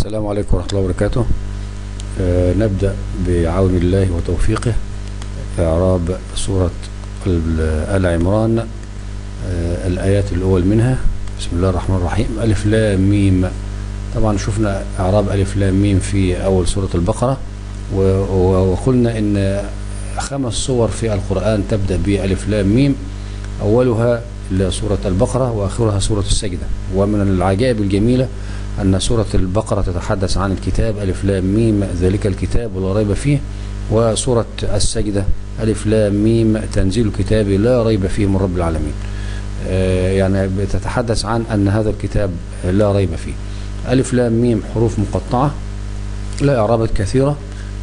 السلام عليكم ورحمة الله وبركاته آه نبدأ بعون الله وتوفيقه إعراب سورة آل عمران آه الآيات الأول منها بسم الله الرحمن الرحيم ألف لام ميم طبعا شفنا إعراب ألف لام ميم في أول سورة البقرة وقلنا إن خمس صور في القرآن تبدأ بألف لام ميم أولها سورة البقرة وآخرها سورة السجدة ومن العجائب الجميلة أن سورة البقرة تتحدث عن الكتاب ألف لام ميم ذلك الكتاب ولا ريب فيه وسورة السجدة ألف لام ميم تنزيل الكتاب لا ريب فيه من رب العالمين يعني بتتحدث عن أن هذا الكتاب لا ريب فيه ألف لام ميم حروف مقطعة لا إعرابات كثيرة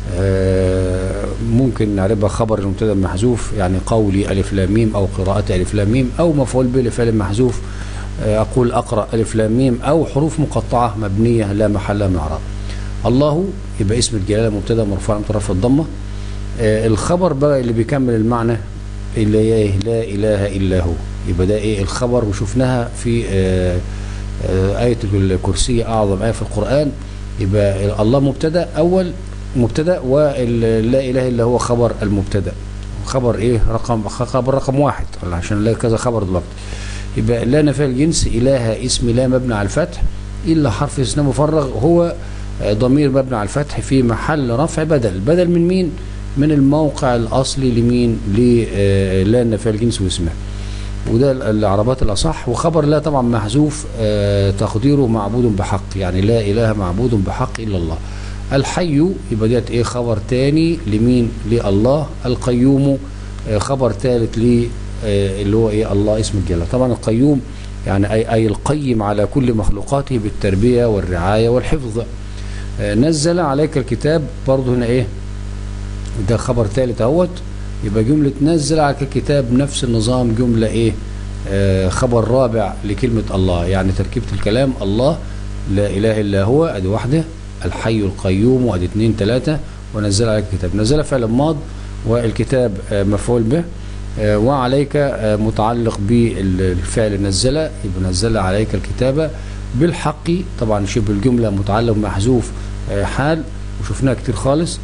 ممكن نعربها خبر المبتدا محذوف يعني قولي ألف لام ميم أو قراءة ألف لام ميم أو مفعول به لفعل محذوف أقول أقرأ ألف لام ميم أو حروف مقطعة مبنية لا محل من إعراب الله يبقى اسم الجلالة مبتدا مرفوع من طرف الضمة الخبر بقى اللي بيكمل المعنى اللي ايه لا إله إلا هو يبقى ده إيه الخبر وشفناها في آية الكرسي أعظم آية في القرآن يبقى الله مبتدا أول مبتدا ولا اله الا هو خبر المبتدا خبر ايه رقم خبر رقم واحد عشان نلاقي كذا خبر دلوقتي يبقى لا نفي الجنس اله اسم لا مبني على الفتح الا حرف استثناء مفرغ هو ضمير مبني على الفتح في محل رفع بدل بدل من مين من الموقع الاصلي لمين لا نفي الجنس واسمه وده العربات الاصح وخبر لا طبعا محذوف تقديره معبود بحق يعني لا اله معبود بحق الا الله الحي يبقى ديت ايه خبر تاني لمين لله القيوم خبر ثالث ل اللي هو ايه الله اسم الجلاله طبعا القيوم يعني اي اي القيم على كل مخلوقاته بالتربيه والرعايه والحفظ نزل عليك الكتاب برضه هنا ايه ده خبر ثالث اهوت يبقى جمله نزل عليك الكتاب نفس النظام جمله ايه آه خبر رابع لكلمه الله يعني تركيبه الكلام الله لا اله الا هو ادي واحده الحي القيوم وادي اثنين ثلاثة ونزل عليك الكتاب نزل فعل ماض والكتاب مفعول به وعليك متعلق بالفعل نزل يبقى نزل عليك الكتاب بالحق طبعا شبه الجملة متعلق محذوف حال وشفناها كتير خالص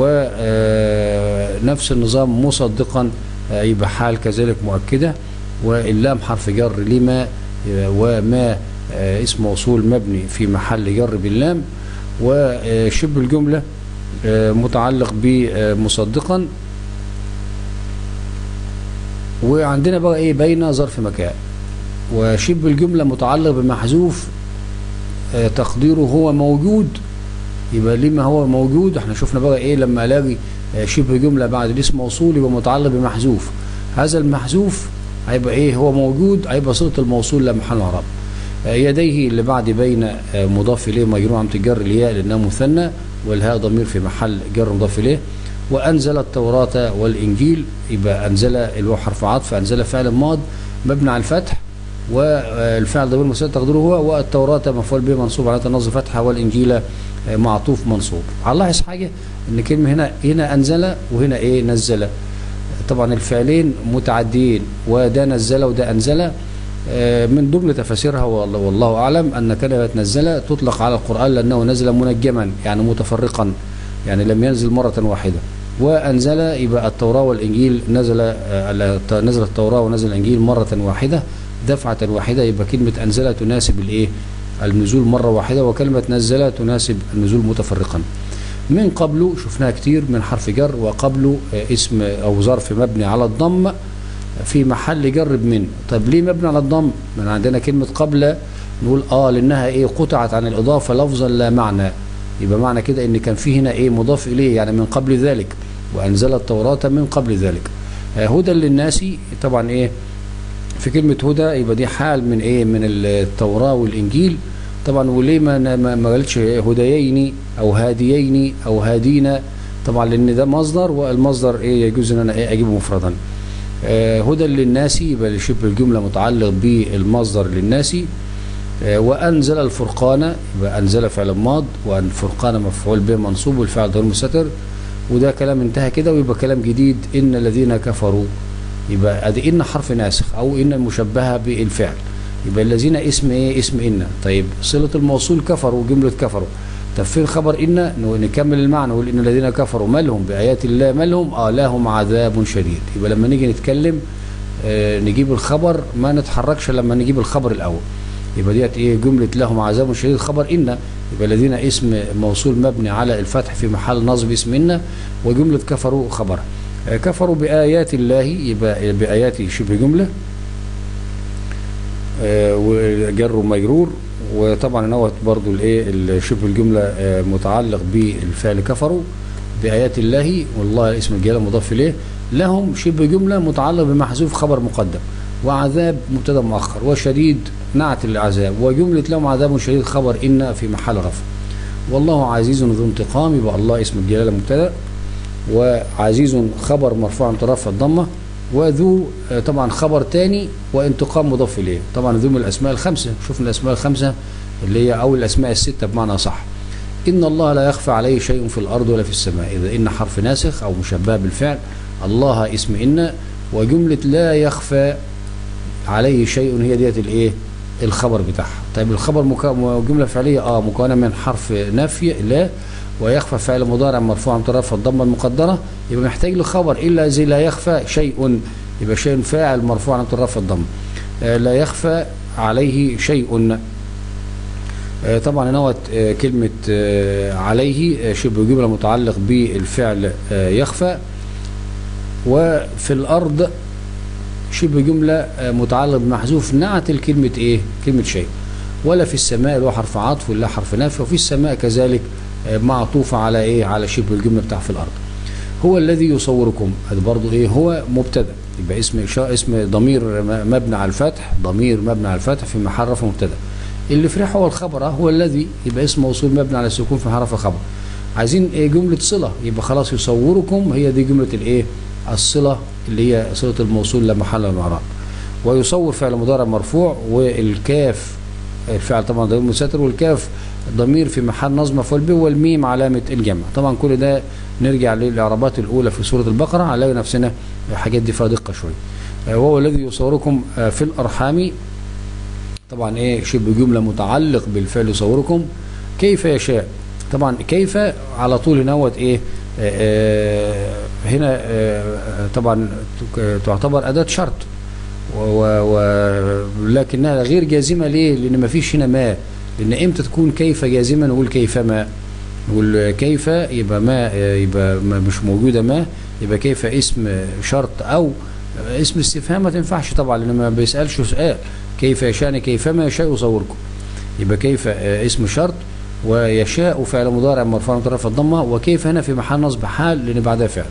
ونفس النظام مصدقا يبقى حال كذلك مؤكدة واللام حرف جر لما وما اسم موصول مبني في محل جر باللام وشبه الجملة متعلق بمصدقا وعندنا بقى ايه بين ظرف مكان وشبه الجملة متعلق بمحذوف تقديره هو موجود يبقى لما هو موجود احنا شفنا بقى ايه لما الاقي شبه جملة بعد الاسم موصول يبقى متعلق بمحذوف هذا المحذوف هيبقى ايه هو موجود هيبقى صيغه الموصول لا محل اعراب يديه اللي بعد بين مضاف اليه مجرور عم تجر الياء لانها مثنى والهاء ضمير في محل جر مضاف اليه وانزل التوراة والانجيل يبقى انزل الواو حرف عطف انزل فعل ماض مبني على الفتح والفعل ضمير مسدد تقديره هو والتوراة مفعول به منصوب على النصب فتحه والانجيل معطوف منصوب هنلاحظ حاجه ان كلمه هنا هنا انزل وهنا ايه نزل طبعا الفعلين متعديين وده نزل وده انزل من ضمن تفاسيرها والله أعلم أن كلمة نزل تطلق على القرآن لأنه نزل منجما يعني متفرقا يعني لم ينزل مرة واحدة وأنزل يبقى التوراة والإنجيل نزل نزل التوراة ونزل الإنجيل مرة واحدة دفعة واحدة يبقى كلمة أنزل تناسب الإيه النزول مرة واحدة وكلمة نزل تناسب النزول متفرقا من قبله شفناها كتير من حرف جر وقبله اسم أو ظرف مبني على الضم في محل جر بمن طب ليه مبني على الضم من عندنا كلمة قبل نقول اه لانها ايه قطعت عن الاضافة لفظا لا معنى يبقى معنى كده ان كان في هنا ايه مضاف اليه يعني من قبل ذلك وانزل التوراة من قبل ذلك آه هدى للناس طبعا ايه في كلمة هدى يبقى دي حال من ايه من التوراة والانجيل طبعا وليه ما ما قالتش هديين او هاديين او هادينا طبعا لان ده مصدر والمصدر ايه يجوز ان انا ايه اجيبه مفردا آه هدى للناس يبقى شبه الجملة متعلق بالمصدر للناس آه وأنزل الفرقان يبقى أنزل فعل ماض والفرقان مفعول به منصوب والفعل ضمير مستتر وده كلام انتهى كده ويبقى كلام جديد إن الذين كفروا يبقى ادي إن حرف ناسخ أو إن المشبهة بالفعل يبقى الذين اسم إيه اسم إن طيب صلة الموصول كفروا جملة كفروا طب فين خبر إن نكمل المعنى نقول إن الذين كفروا مالهم بآيات الله مالهم آه لهم عذاب شديد يبقى لما نيجي نتكلم آه نجيب الخبر ما نتحركش لما نجيب الخبر الأول يبقى ديت ايه جملة لهم عذاب شديد خبر إن يبقى الذين اسم موصول مبني على الفتح في محل نصب اسم إن وجملة كفروا خبر آه كفروا بآيات الله يبقى بآيات شبه جملة آه وجر ومجرور وطبعا نوت برضو الايه شبه الجملة آه متعلق بالفعل كفروا بآيات الله والله اسم الجلالة مضاف إليه لهم شبه جملة متعلق بمحذوف خبر مقدم وعذاب مبتدا مؤخر وشديد نعت العذاب وجملة لهم عذاب شديد خبر إن في محل رفع والله عزيز ذو انتقام يبقى الله اسم الجلالة مبتدا وعزيز خبر مرفوع مترفع الضمة وذو طبعا خبر تاني وانتقام مضاف إليه طبعا ذو من الأسماء الخمسة شوفنا الأسماء الخمسة اللي هي أو الأسماء الستة بمعنى صح إن الله لا يخفى عليه شيء في الأرض ولا في السماء إذا إن حرف ناسخ أو مشبه بالفعل الله اسم إن وجملة لا يخفى عليه شيء هي ديت الايه الخبر بتاعها طيب الخبر مكا... جمله فعليه اه مكونه من حرف نفي لا ويخفى فعل مضارع مرفوع مترفع الضمه المقدره يبقى محتاج له خبر الا زي لا يخفى شيء يبقى شيء فاعل مرفوع مترفع الضمه آه لا يخفى عليه شيء آه طبعا نوت آه كلمه آه عليه شبه جمله متعلق بالفعل آه يخفى وفي الارض شبه جملة متعلق بمحذوف نعت الكلمة ايه كلمة شيء ولا في السماء اللي هو حرف عطف ولا حرف نافي وفي السماء كذلك معطوفة على ايه على شبه الجملة بتاع في الارض هو الذي يصوركم هذا برضو ايه هو مبتدا يبقى اسم اسم ضمير مبني على الفتح ضمير مبني على الفتح في محل رفع مبتدا اللي في هو الخبر هو الذي يبقى اسم موصول مبني على السكون في محل رفع خبر عايزين ايه جملة صلة يبقى خلاص يصوركم هي دي جملة الايه الصلة اللي هي صلة الموصول لا محل له اعراب ويصور فعل مضارع مرفوع والكاف الفعل طبعا ضمير مستتر والكاف ضمير في محل نصب مفعول به والميم علامة الجمع طبعا كل ده نرجع للاعرابات الاولى في سورة البقرة هنلاقي نفسنا الحاجات دي فيها دقة شوية وهو الذي يصوركم في الارحام طبعا ايه شبه جملة متعلق بالفعل يصوركم كيف يشاء طبعا كيف على طول نوت ايه آه هنا آه طبعا تعتبر أداة شرط ولكنها غير جازمة ليه لأن ما فيش هنا ما لأن إمتى تكون كيف جازمة نقول كيف ما نقول كيف يبقى ما يبقى ما مش موجودة ما يبقى كيف اسم شرط أو اسم استفهام ما تنفعش طبعا لأن ما بيسألش سؤال كيف يشاء كيفما يشاء يصوركم يبقى كيف اسم شرط ويشاء فعل مضارع مرفوع مترفع الضمه وكيف هنا في محل نصب حال لان بعدها فعل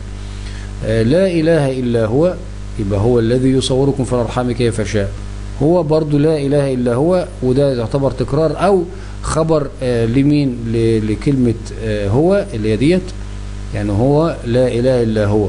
لا اله الا هو يبقى هو الذي يصوركم في الارحام كيف شاء هو برضو لا اله الا هو وده يعتبر تكرار او خبر لمين لكلمه هو اللي هي ديت يعني هو لا اله الا هو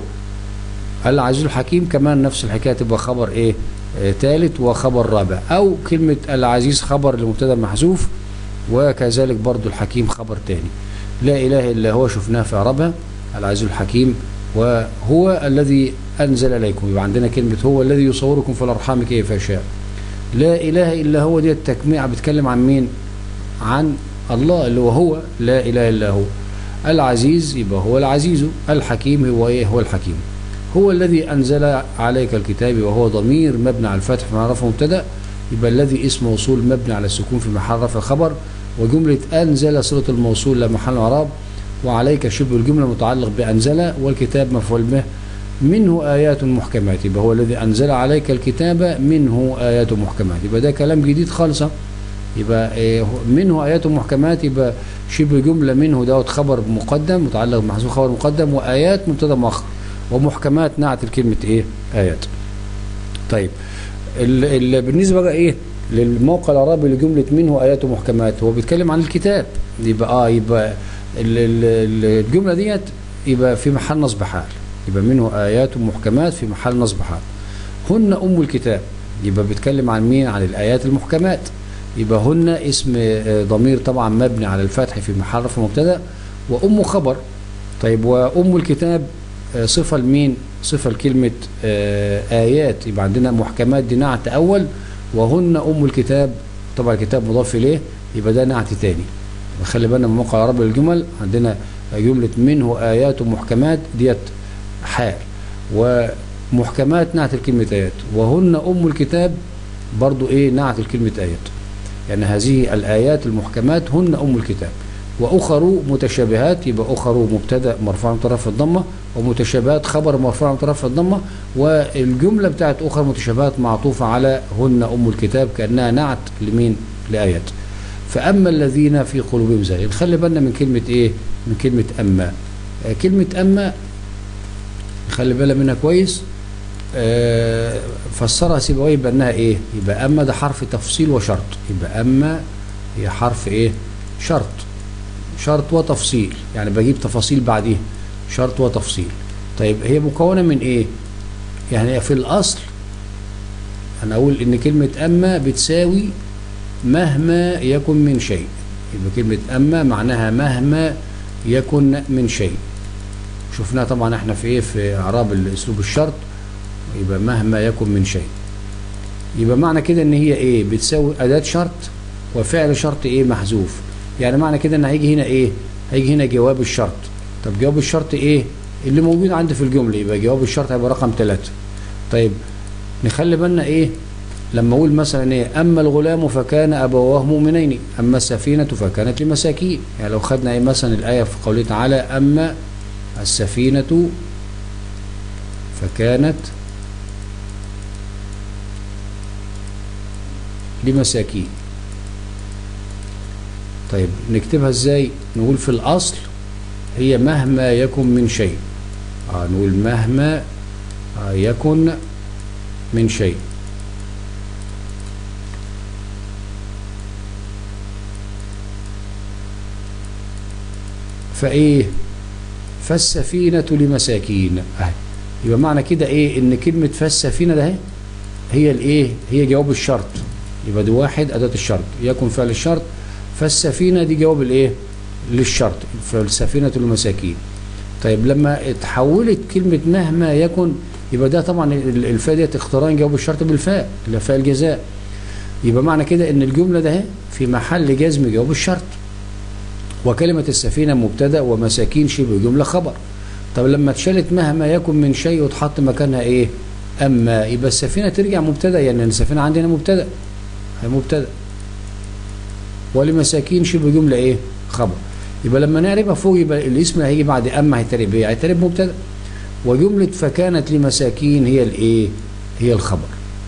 العزيز الحكيم كمان نفس الحكايه تبقى خبر ايه ثالث وخبر رابع او كلمه العزيز خبر لمبتدا محذوف وكذلك برضو الحكيم خبر تاني لا إله إلا هو شفناه في عربها العزيز الحكيم وهو الذي أنزل إليكم يبقى عندنا كلمة هو الذي يصوركم في الأرحام كيف يشاء لا إله إلا هو دي التكميع بتكلم عن مين عن الله اللي هو هو لا إله إلا هو العزيز يبقى هو العزيز الحكيم هو إيه هو الحكيم هو الذي أنزل عليك الكتاب وهو ضمير مبني على الفتح في معرفة مبتدأ يبقى الذي اسم موصول مبني على السكون في محل رفع خبر وجملة أنزل صلة الموصول لا محل إعراب وعليك شبه الجملة متعلق بأنزل والكتاب مفعول به منه آيات محكمات يبقى هو الذي أنزل عليك الكتاب منه آيات محكمات يبقى ده كلام جديد خالصة يبقى إيه منه آيات محكمات يبقى شبه جملة منه دوت خبر مقدم متعلق بمحذوف خبر مقدم وآيات مبتدا مؤخر ومحكمات نعت الكلمة إيه آيات طيب ال ال بالنسبة بقى إيه للموقع العربي لجملة منه آيات محكمات هو بيتكلم عن الكتاب يبقى آه يبقى ال ال الجملة ديت يبقى في محل نصب حال يبقى منه آيات محكمات في محل نصب حال هن أم الكتاب يبقى بيتكلم عن مين عن الآيات المحكمات يبقى هن اسم ضمير طبعا مبني على الفتح في محل رفع مبتدا وأم خبر طيب وأم الكتاب صفة لمين صفة لكلمة آيات يبقى عندنا محكمات دي نعت أول وهن أم الكتاب طبعا الكتاب مضاف إليه يبقى ده نعت تاني خلي بالنا من موقع العرب للجمل عندنا جملة منه آيات محكمات ديت حال ومحكمات نعت الكلمة آيات وهن أم الكتاب برضو إيه نعت الكلمة آيات يعني هذه الآيات المحكمات هن أم الكتاب وأخر متشابهات يبقى أخر مبتدأ مرفوع من طرف الضمة ومتشابهات خبر مرفوع من طرف الضمة والجملة بتاعت أخر متشابهات معطوفة على هن أم الكتاب كأنها نعت لمين لآيات فأما الذين في قلوبهم زيغ خلي بالنا من كلمة إيه من كلمة أما آه كلمة أما خلي بالنا منها كويس آه فسرها سيبويه بأنها إيه يبقى أما ده حرف تفصيل وشرط يبقى أما هي حرف إيه شرط شرط وتفصيل يعني بجيب تفاصيل بعديها شرط وتفصيل طيب هي مكونة من ايه يعني في الاصل انا اقول ان كلمة اما بتساوي مهما يكن من شيء يبقى كلمة اما معناها مهما يكن من شيء شفناها طبعا احنا في ايه في اعراب الاسلوب الشرط يبقى مهما يكن من شيء يبقى معنى كده ان هي ايه بتساوي اداة شرط وفعل شرط ايه محذوف يعني معنى كده ان هيجي هنا ايه هيجي هنا جواب الشرط طب جواب الشرط ايه اللي موجود عندي في الجمله يبقى جواب الشرط هيبقى رقم ثلاثة طيب نخلي بالنا ايه لما اقول مثلا ايه اما الغلام فكان ابواه مؤمنين اما السفينه فكانت لمساكين يعني لو خدنا ايه مثلا الايه في قوله تعالى اما السفينه فكانت لمساكين طيب نكتبها ازاي نقول في الاصل هي مهما يكن من شيء آه نقول مهما آه يكن من شيء فايه فالسفينة لمساكين اهي يبقى معنى كده ايه ان كلمة فالسفينة ده هي الايه هي جواب الشرط يبقى دي واحد اداة الشرط يكن فعل الشرط فالسفينة دي جواب الايه للشرط فالسفينة المساكين طيب لما اتحولت كلمة مهما يكن يبقى ده طبعا الفاء ديت اقتران جواب الشرط بالفاء اللي فاء الجزاء يبقى معنى كده ان الجملة ده في محل جزم جواب الشرط وكلمة السفينة مبتدأ ومساكين شبه جملة خبر طب لما اتشالت مهما يكن من شيء وتحط مكانها ايه اما يبقى السفينة ترجع مبتدأ يعني السفينة عندنا مبتدأ هي مبتدأ ولمساكين شبه جملة ايه خبر يبقى لما نعرفها فوق يبقى الاسم اللي هيجي بعد اما هيترب ايه هيترب مبتدا وجمله فكانت لمساكين هي الايه هي الخبر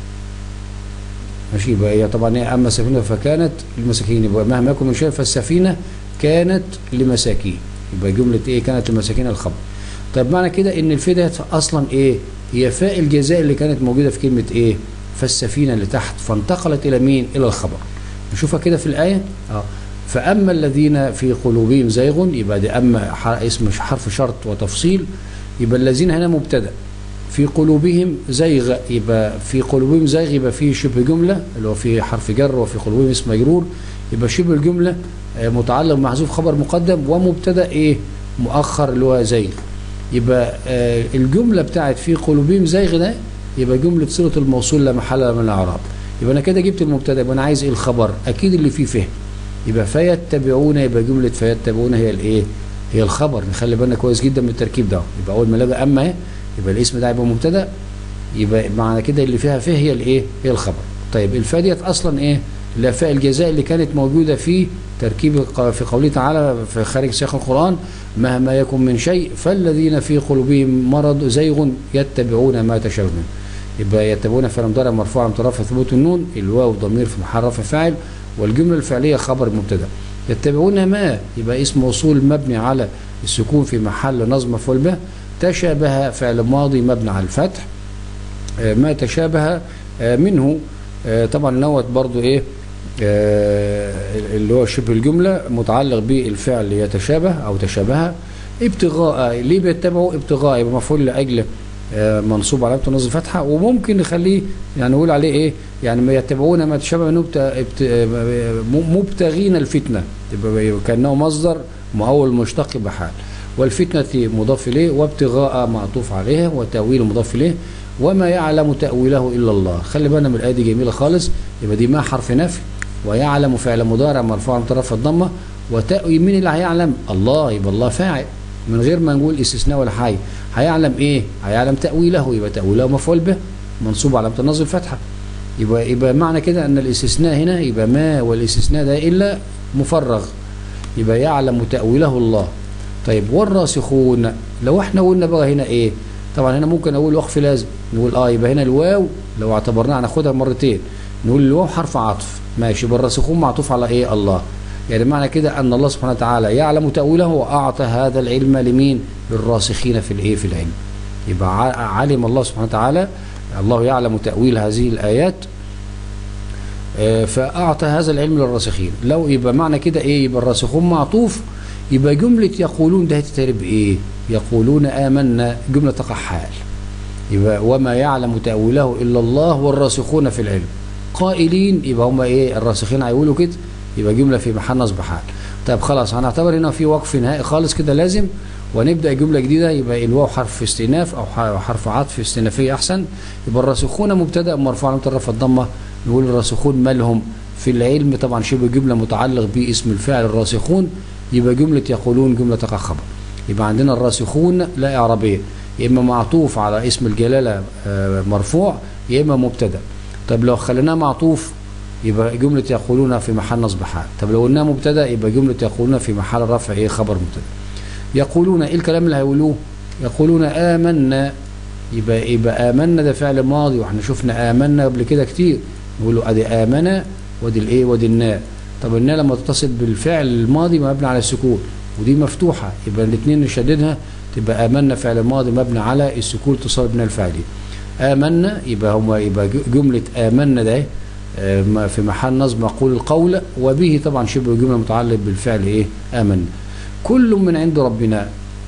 ماشي يبقى هي طبعا هي اما سفينه فكانت لمساكين يبقى مهما يكن من شيء فالسفينه كانت لمساكين يبقى جمله ايه كانت لمساكين الخبر طيب معنى كده ان الفاء ديت اصلا ايه هي فاء الجزاء اللي كانت موجوده في كلمه ايه فالسفينه اللي تحت فانتقلت الى مين الى الخبر نشوفها كده في الايه اه فأما الذين في قلوبهم زيغ يبقى دي أما اسم حرف شرط وتفصيل يبقى الذين هنا مبتدأ في قلوبهم زيغ يبقى في قلوبهم زيغ يبقى في شبه جملة اللي هو في حرف جر وفي قلوبهم اسم مجرور يبقى شبه الجملة متعلق محذوف خبر مقدم ومبتدأ ايه مؤخر اللي هو زيغ يبقى الجملة بتاعت في قلوبهم زيغ ده يبقى جملة صلة الموصول لا محل من الأعراب يبقى أنا كده جبت المبتدأ يبقى أنا عايز ايه الخبر أكيد اللي فيه فهم يبقى فيتبعون يبقى جملة فيتبعون هي الايه هي الخبر نخلي بالنا كويس جدا من التركيب ده يبقى اول ما الاقي اما اهي يبقى الاسم ده يبقى مبتدا يبقى معنى كده اللي فيها فيه هي الايه هي الخبر طيب الفاء ديت اصلا ايه اللي فاء الجزاء اللي كانت موجوده في تركيب في قوله تعالى في خارج سياق القران مهما يكن من شيء فالذين في قلوبهم مرض زيغ يتبعون ما تشابه منه يبقى يتبعون فعل مضارع مرفوع على طرف ثبوت النون الواو ضمير في محل رفع فاعل والجملة الفعلية خبر مبتدا يتبعون ما يبقى اسم موصول مبني على السكون في محل نظم مفعول به تشابه فعل ماضي مبني على الفتح ما تشابه منه طبعا نوت برضو ايه اللي هو شبه الجملة متعلق بالفعل يتشابه او تشابه ابتغاء ليه بيتبعوا ابتغاء يبقى مفعول لاجل منصوب علامته نصب فتحه وممكن نخليه يعني نقول عليه ايه يعني ما يتبعون ما تشابه منه مبتغين الفتنه يبقى كانه مصدر مؤول مشتق بحال والفتنه مضاف اليه وابتغاء معطوف عليها وتاويل مضاف اليه وما يعلم تاويله الا الله خلي بالنا من الايه دي جميله خالص يبقى دي ما حرف نفي ويعلم فعل مضارع مرفوع من طرف الضمه وتاء مين اللي هيعلم الله يبقى الله فاعل من غير ما نقول استثناء ولا حاجه هيعلم ايه هيعلم تاويله يبقى تاويله مفعول به منصوب على النصب الفتحه يبقى يبقى معنى كده ان الاستثناء هنا يبقى ما والاستثناء ده الا مفرغ يبقى يعلم تاويله الله طيب والراسخون لو احنا قلنا بقى هنا ايه طبعا هنا ممكن اقول وقف لازم نقول اه يبقى هنا الواو لو اعتبرناها هناخدها مرتين نقول الواو حرف عطف ماشي يبقى الراسخون معطوف على ايه الله يعني معنى كده ان الله سبحانه وتعالى يعلم تاويله واعطى هذا العلم لمين للراسخين في الايه في العلم يبقى علم الله سبحانه وتعالى الله يعلم تاويل هذه الايات فاعطى هذا العلم للراسخين لو يبقى معنى كده ايه يبقى الراسخون معطوف يبقى جمله يقولون ده هتتقلب ايه يقولون امنا جمله تقع حال يبقى وما يعلم تاويله الا الله والراسخون في العلم قائلين يبقى هم ايه الراسخين هيقولوا كده يبقى جمله في محل نصب حال طيب خلاص هنعتبر هنا في وقف نهائي خالص كده لازم ونبدا جمله جديده يبقى الواو حرف استئناف او حرف عطف استئنافيه احسن يبقى الراسخون مبتدا مرفوع علامه الرفع الضمه نقول الراسخون مالهم في العلم طبعا شبه جمله متعلق باسم الفاعل الراسخون يبقى جمله يقولون جمله تقع خبر يبقى عندنا الراسخون لا اعرابيه يا اما معطوف على اسم الجلاله مرفوع يا اما مبتدا طب لو خليناه معطوف يبقى جملة يقولون في محل نصب حال طب لو قلنا مبتدا يبقى جملة يقولون في محل رفع ايه خبر مبتدا يقولون ايه الكلام اللي هيقولوه يقولون آمنا يبقى يبقى آمنا ده فعل ماضي واحنا شفنا آمنا قبل كده كتير نقولوا ادي آمنا ودي الايه ودي الناء طب الناء لما تتصل بالفعل الماضي مبني على السكون ودي مفتوحة يبقى الاثنين نشددها تبقى آمنا فعل ماضي مبني على السكون اتصال بنا الفعلي آمنا يبقى هم يبقى جملة آمنا ده في محل نصب مقول القول وبه طبعا شبه جمله متعلق بالفعل ايه امن كل من عند ربنا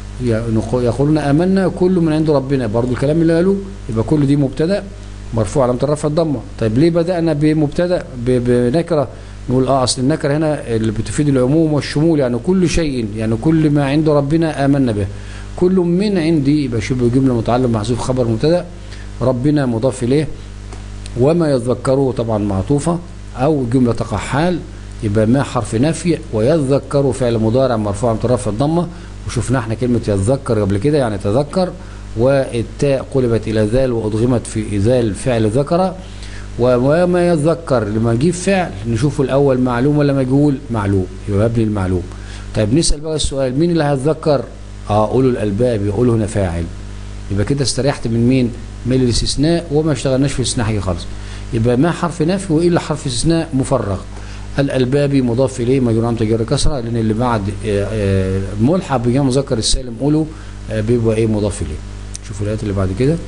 يقولون امنا كل من عند ربنا برضو الكلام اللي قالوه يبقى كل دي مبتدا مرفوع علامه الرفع الضمه طيب ليه بدانا بمبتدا بنكره نقول اه اصل النكره هنا اللي بتفيد العموم والشمول يعني كل شيء يعني كل ما عند ربنا امنا به كل من عندي يبقى شبه جمله متعلق محذوف خبر مبتدا ربنا مضاف اليه وما يذكره طبعا معطوفة أو جملة تقع حال يبقى ما حرف نفي ويذكر فعل مضارع مرفوع من طرف الضمة وشفنا احنا كلمة يتذكر قبل كده يعني تذكر والتاء قلبت إلى ذال وأضغمت في ذال فعل ذكر وما يتذكر لما نجيب فعل نشوفه الأول معلوم ولا مجهول معلوم يبقى مبني المعلوم طيب نسأل بقى السؤال مين اللي هيتذكر اه أولو الألباب يقولوا هنا فاعل يبقى كده استريحت من مين من الاستثناء وما اشتغلناش في الاستثناء حاجه خالص يبقى ما حرف نفي والا حرف استثناء مفرغ الالبابي مضاف اليه مجرور علامه جر كسره لان اللي بعد ملحق بجمع مذكر السالم قوله بيبقى ايه مضاف اليه شوفوا الايات اللي بعد كده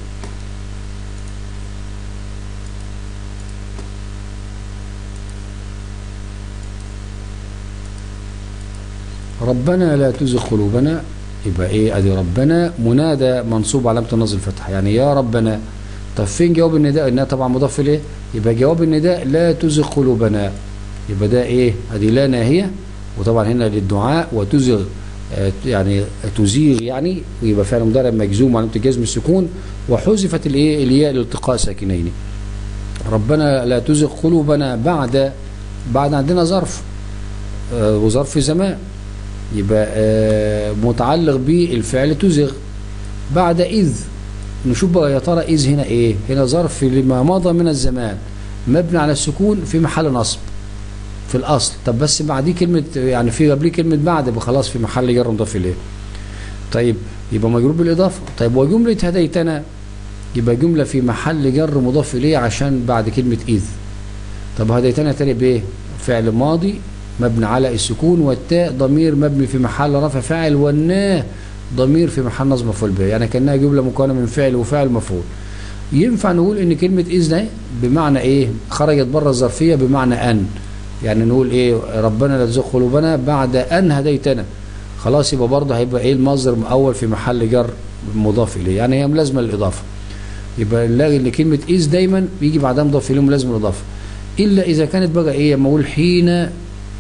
ربنا لا تزغ قلوبنا يبقى ايه ادي ربنا منادى منصوب علامه النصب الفتح يعني يا ربنا طب فين جواب النداء النداء طبعا مضاف اليه يبقى جواب النداء لا تزغ قلوبنا يبقى ده ايه ادي لا ناهيه وطبعا هنا للدعاء وتزغ آه يعني تزيغ يعني ويبقى فعل مضارع مجزوم علامه جزم السكون وحذفت الايه الياء لالتقاء ساكنين ربنا لا تزغ قلوبنا بعد بعد عندنا ظرف آه وظرف زمان يبقى آه متعلق بالفعل تزغ بعد إذ نشوف بقى يا ترى إذ هنا إيه هنا ظرف لما مضى من الزمان مبني على السكون في محل نصب في الأصل طب بس بعديه كلمة يعني في قبليه كلمة بعد يبقى خلاص في محل جر مضاف إليه طيب يبقى مجرور بالإضافة طيب وجملة هديتنا يبقى جملة في محل جر مضاف إليه عشان بعد كلمة إذ طب هديتنا تاني بإيه فعل ماضي مبني على السكون والتاء ضمير مبني في محل رفع فاعل والناه ضمير في محل نصب مفعول به يعني كانها جمله مكونه من فعل وفاعل مفعول ينفع نقول ان كلمه اذ ده بمعنى ايه خرجت بره الظرفيه بمعنى ان يعني نقول ايه ربنا لا تزغ قلوبنا بعد ان هديتنا خلاص يبقى برضه هيبقى ايه المصدر اول في محل جر مضاف اليه يعني هي ملازمه للاضافه يبقى نلاقي ان كلمه اذ دايما بيجي بعدها مضاف اليه ملازمه للاضافه الا اذا كانت بقى ايه لما اقول حين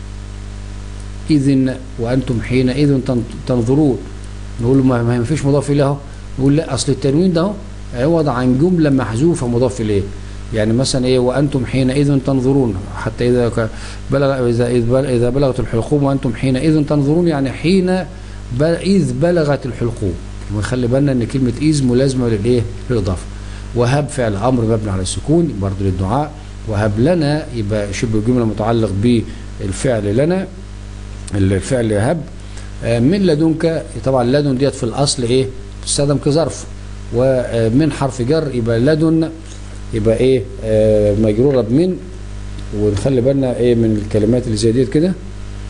إذن وأنتم حينئذ تنظرون نقول ما ما فيش مضاف إليه نقول لا أصل التنوين ده عوض عن جملة محذوفة مضاف إليه يعني مثلا ايه وانتم حينئذ تنظرون حتى اذا ك- بلغ اذا إذ بل- اذا بلغت الحلقوم وانتم حينئذ تنظرون يعني حين بل اذ بلغت الحلقوم ونخلي بالنا ان كلمه اذ ملازمه للايه للاضافه وهب فعل امر مبني على السكون برضه للدعاء وهب لنا يبقى شبه الجمله متعلق بالفعل لنا الفعل هب آه، من لدنك طبعا لدن ديت في الاصل ايه تستخدم كظرف ومن حرف جر يبقى لدن يبقى ايه آه، مجروره بمن ونخلي بالنا ايه من الكلمات اللي زي ديت كده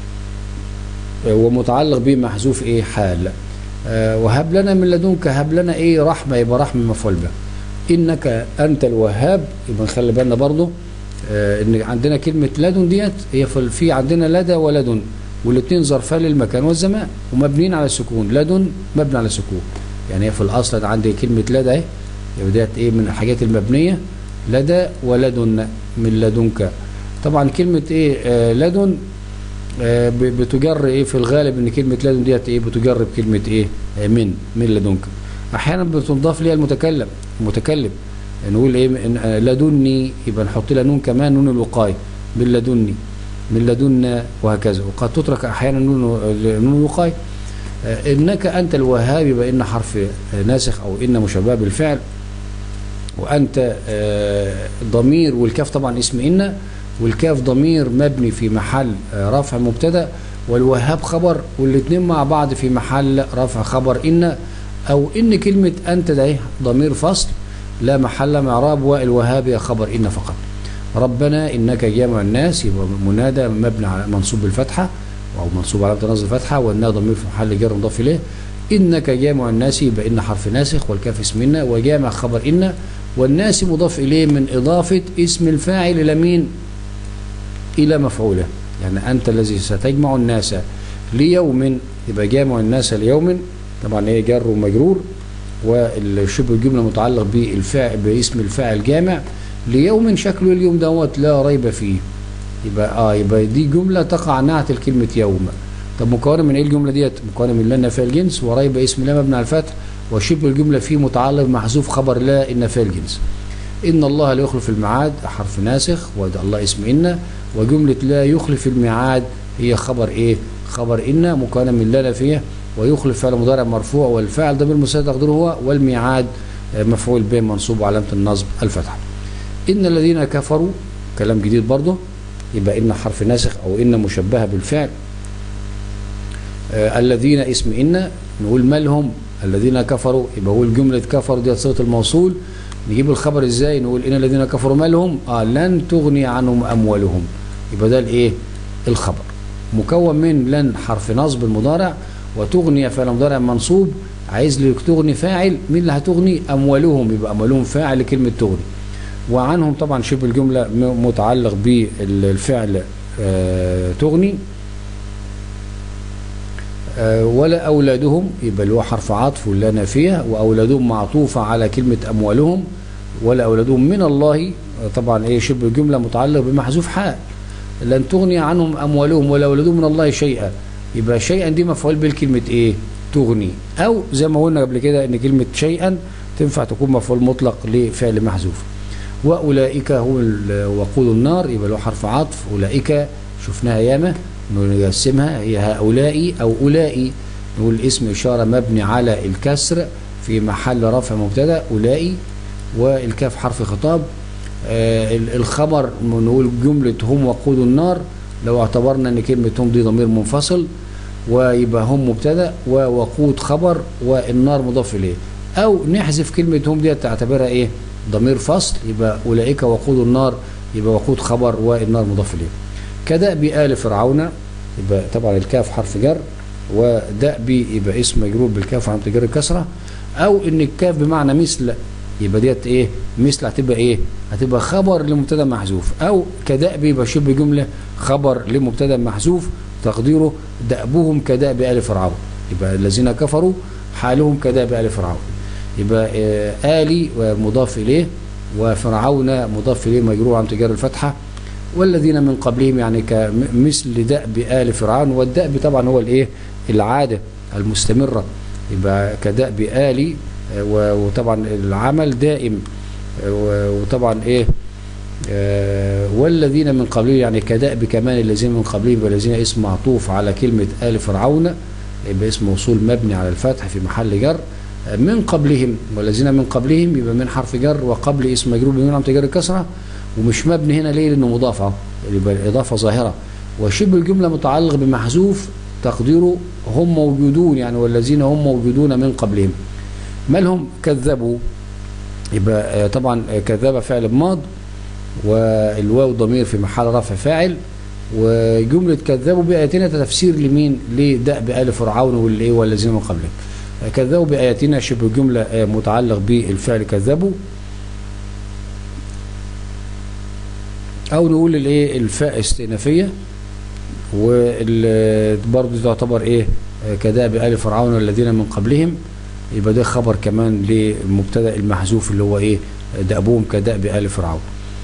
آه، ومتعلق به محذوف ايه حال آه، وهب لنا من لدنك هب لنا ايه رحمه يبقى رحمه مفعول به انك انت الوهاب يبقى نخلي بالنا برضه آه، ان عندنا كلمه لدن ديت هي في في عندنا لدى ولدن والاثنين ظرفان للمكان والزمان ومبنيين على السكون لدن مبني على السكون يعني هي في الاصل أنا عندي كلمه لدى اهي يبقى ديت ايه من الحاجات المبنيه لدى ولدن من لدنك طبعا كلمه ايه آه لدن آه ب- بتجر ايه في الغالب ان كلمه لدن ديت ايه بتجر بكلمه ايه آه من من لدنك احيانا بتضاف ليها المتكلم المتكلم نقول ايه إن آه لدني يبقى نحط لها نون كمان نون الوقايه من لدني من لدنا وهكذا وقد تترك احيانا نون نون الوقايه آه، انك انت الوهاب يبقى ان حرف آه، ناسخ او ان مشبه بالفعل وانت آه، ضمير والكاف طبعا اسم ان والكاف ضمير مبني في محل آه، رفع مبتدا والوهاب خبر والاثنين مع بعض في محل رفع خبر ان او ان كلمه انت ده إيه؟ ضمير فصل لا محل من اعراب والوهاب هي خبر ان فقط ربنا انك جامع الناس يبقى منادى مبني على منصوب بالفتحه او منصوب على نصب الفتحه والنا ضمير في محل جر مضاف اليه انك جامع الناس يبقى ان حرف ناسخ والكاف اسم إن وجامع خبر ان والناس مضاف اليه من اضافه اسم الفاعل الى مين الى مفعوله يعني انت الذي ستجمع الناس ليوم يبقى جامع الناس ليوم طبعا هي جر ومجرور والشبه الجمله متعلق بالفاعل باسم الفاعل جامع ليوم شكله اليوم دوت لا ريب فيه يبقى اه يبقى دي جمله تقع نعت الكلمه يوم طب مكونه من ايه الجمله ديت مكونه من لنا فيها الجنس وريب اسم لا مبني على الفتح وشبه الجمله فيه متعلق محذوف خبر لا ان فيها الجنس ان الله لا يخلف الميعاد حرف ناسخ وده الله اسم ان وجمله لا يخلف الميعاد هي خبر ايه خبر ان مكونه من لا فيه ويخلف فعل مضارع مرفوع والفاعل ضمير مساعد تقديره هو والميعاد آه، مفعول به منصوب وعلامه النصب الفتحه ان الذين كفروا كلام جديد برضه يبقى ان حرف ناسخ او ان مشبهه بالفعل آه الذين اسم ان نقول مالهم الذين كفروا يبقى هو الجمله كفروا دي صيغه الموصول نجيب الخبر ازاي نقول ان الذين كفروا مالهم اه لن تغني عنهم اموالهم يبقى ده الايه الخبر مكون من لن حرف نصب المضارع وتغني فعل مضارع منصوب عايز لك تغني فاعل مين اللي هتغني اموالهم يبقى اموالهم فاعل لكلمه تغني وعنهم طبعا شبه الجمله م- متعلق بالفعل آه تغني آه، ولا أولادهم يبقى اللي هو حرف عطف ولا نافية وأولادهم معطوفة على كلمة أموالهم ولا أولادهم من الله آه، طبعا إيه شبه الجملة متعلق بمحذوف حال لن تغني عنهم أموالهم ولا أولادهم من الله شيئا يبقى شيئا دي مفعول بالكلمة إيه تغني أو زي ما قلنا قبل كده إن كلمة شيئا تنفع تكون مفعول مطلق لفعل محذوف وأولئك هم ال- وقود النار يبقى له حرف عطف أولئك شفناها ياما نقسمها هي هؤلاء أو أولئي نقول اسم إشارة مبني على الكسر في محل رفع مبتدا أولئي والكاف حرف خطاب آه ال- الخبر نقول جملة هم وقود النار لو اعتبرنا ان كلمة هم دي ضمير منفصل ويبقى هم مبتدا ووقود خبر والنار مضاف اليه او نحذف كلمة هم دي تعتبرها ايه ضمير فصل يبقى اولئك وقود النار يبقى وقود خبر والنار مضاف اليه كدأب آل فرعون يبقى طبعا الكاف حرف جر ودأب يبقى اسم مجرور بالكاف وعلامة جر الكسرة أو إن الكاف بمعنى مثل يبقى ديت إيه مثل هتبقى إيه هتبقى خبر لمبتدا محذوف أو كدأب يبقى شبه جملة خبر لمبتدا محذوف تقديره دأبهم كدأب آل فرعون يبقى الذين كفروا حالهم كدأب آل فرعون يبقى آه، آلي ومضاف إليه وفرعون مضاف إليه مجرور عن تجار الفتحة والذين من قبلهم يعني كمثل دأب آل فرعون والدأب طبعا هو الايه العادة المستمرة يبقى كدأب آلي آه، و- وطبعا العمل دائم آه، و- وطبعا ايه آه، والذين من قبلهم يعني كدأب كمان الذين من قبلهم والذين اسم معطوف على كلمة آل فرعون يبقى اسم موصول مبني على الفتح في محل جر آه، من قبلهم والذين من قبلهم يبقى من حرف جر وقبل اسم مجرور بمن عم تجر الكسرة ومش مبني هنا ليه لأنه مضاف أهو يبقى الإضافة ظاهرة وشبه الجملة متعلق بمحذوف تقديره هم موجودون يعني والذين هم موجودون من قبلهم مالهم كذبوا يبقى آه، طبعا آه، كذب فعل ماض والواو ضمير في محل رفع فاعل وجملة كذبوا بآياتنا ده تفسير لمين لدأب آل فرعون والإيه والذين من قبلهم آه، كذبوا بآياتنا شبه جملة آه، متعلق بالفعل كذبوا أو نقول الإيه الفاء استئنافية وبرضه تعتبر إيه آه، كدأب آل فرعون والذين من قبلهم يبقى ده خبر كمان للمبتدا المحذوف اللي هو ايه دأبهم كدأب آل فرعون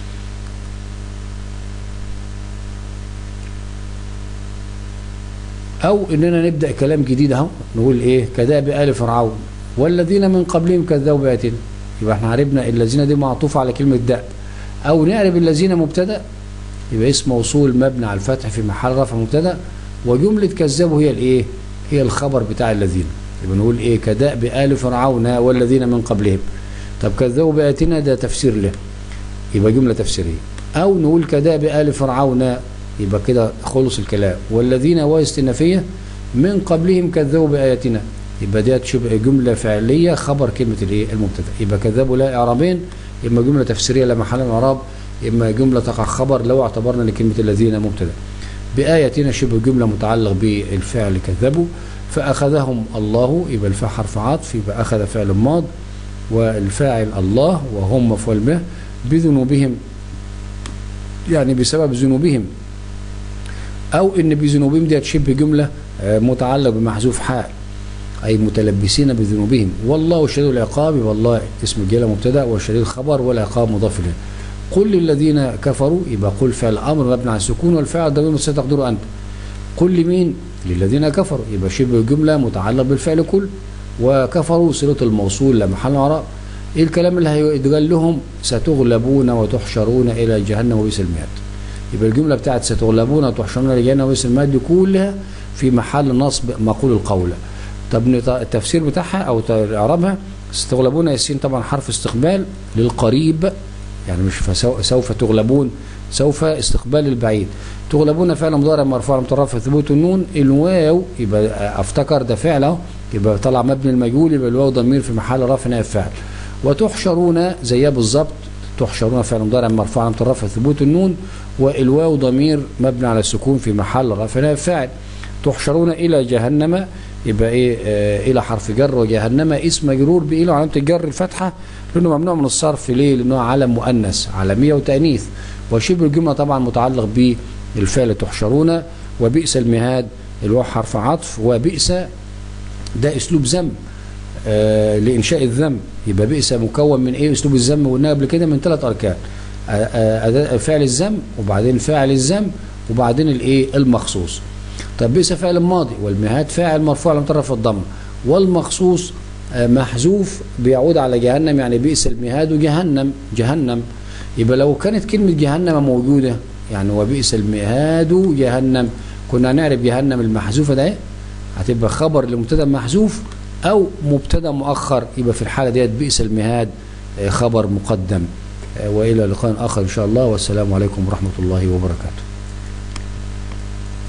او اننا نبدا كلام جديد اهو نقول ايه كدأب آل فرعون والذين من قبلهم كذبوا بآياتنا يبقى احنا عرفنا الذين دي معطوفه على كلمه دأب او نعرف الذين مبتدا يبقى اسم موصول مبني على الفتح في محل رفع مبتدا وجمله كذبوا هي الايه هي الخبر بتاع الذين يبقى نقول ايه كدأب آل فرعون والذين من قبلهم طب كذبوا بآياتنا ده تفسير له يبقى جملة تفسيرية أو نقول كدأب آل فرعون يبقى كده خلص الكلام والذين واو استئنافية من قبلهم كذبوا بآياتنا يبقى ديت شبه جملة فعلية خبر كلمة الايه المبتدا يبقى كذبوا لا إعرابين إما جملة تفسيرية لا محل من إعراب إما جملة تقع خبر لو اعتبرنا لكلمة الذين مبتدا بآياتنا شبه جملة متعلق بالفعل كذبوا فأخذهم الله يبقى الفاء حرف عطف يبقى أخذ فعل ماض والفاعل الله وهم مفعول به بذنوبهم يعني بسبب ذنوبهم أو إن بذنوبهم دي شبه جملة آه، متعلق بمحذوف حال أي متلبسين بذنوبهم والله شديد العقاب والله اسم الجلالة مبتدأ والشديد خبر والعقاب مضاف إليه قل للذين كفروا يبقى قل فعل أمر مبني على السكون والفاعل ضمير مستتر تقدره أنت قل لمين للذين كفروا يبقى شبه جملة متعلق بالفعل كل وكفروا صلة الموصول لا محل اعراب ايه الكلام اللي هيتقال لهم ستغلبون وتحشرون الى جهنم وبئس المهاد يبقى الجملة بتاعت ستغلبون وتحشرون الى جهنم وبئس المهاد دي كلها في محل نصب مقول القول طب نط- التفسير بتاعها او اعرابها ستغلبون السين طبعا حرف استقبال للقريب يعني مش فسو- سوف تغلبون سوف استقبال البعيد تغلبون فعل مضارع مرفوع مترفع ثبوت النون الواو يبقى افتكر ده فعل اهو يبقى طلع مبني المجهول يبقى الواو ضمير في محل رفع نائب فاعل وتحشرون زيها بالظبط تحشرون فعل مضارع مرفوع مترفع ثبوت النون والواو ضمير مبني على السكون في محل رفع نائب فاعل تحشرون الى جهنم يبقى ايه آه الى حرف جر وجهنم اسم مجرور بإلى وعلامه الجر الفتحه لانه ممنوع من الصرف ليه؟ لانه علم مؤنث علميه وتانيث وشبه الجمله طبعا متعلق بالفعل تحشرون وبئس المهاد اللي هو حرف عطف وبئس ده اسلوب ذم آه لانشاء الذم يبقى بئس مكون من ايه اسلوب الذم قلنا قبل كده من ثلاث اركان آه، آه، أداة- فعل الذم وبعدين فاعل الذم وبعدين الايه المخصوص طب بئس فعل ماضي والمهاد فاعل مرفوع على طرف الضم والمخصوص آه، محذوف بيعود على جهنم يعني بئس المهاد جهنم جهنم يبقى لو كانت كلمة جهنم موجودة يعني وبئس المهاد جهنم كنا هنعرف جهنم المحذوفة ده إيه؟ هتبقى خبر لمبتدا محذوف او مبتدا مؤخر يبقى في الحالة ديت بئس المهاد آه، خبر مقدم آه، والى لقاء اخر ان شاء الله والسلام عليكم ورحمة الله وبركاته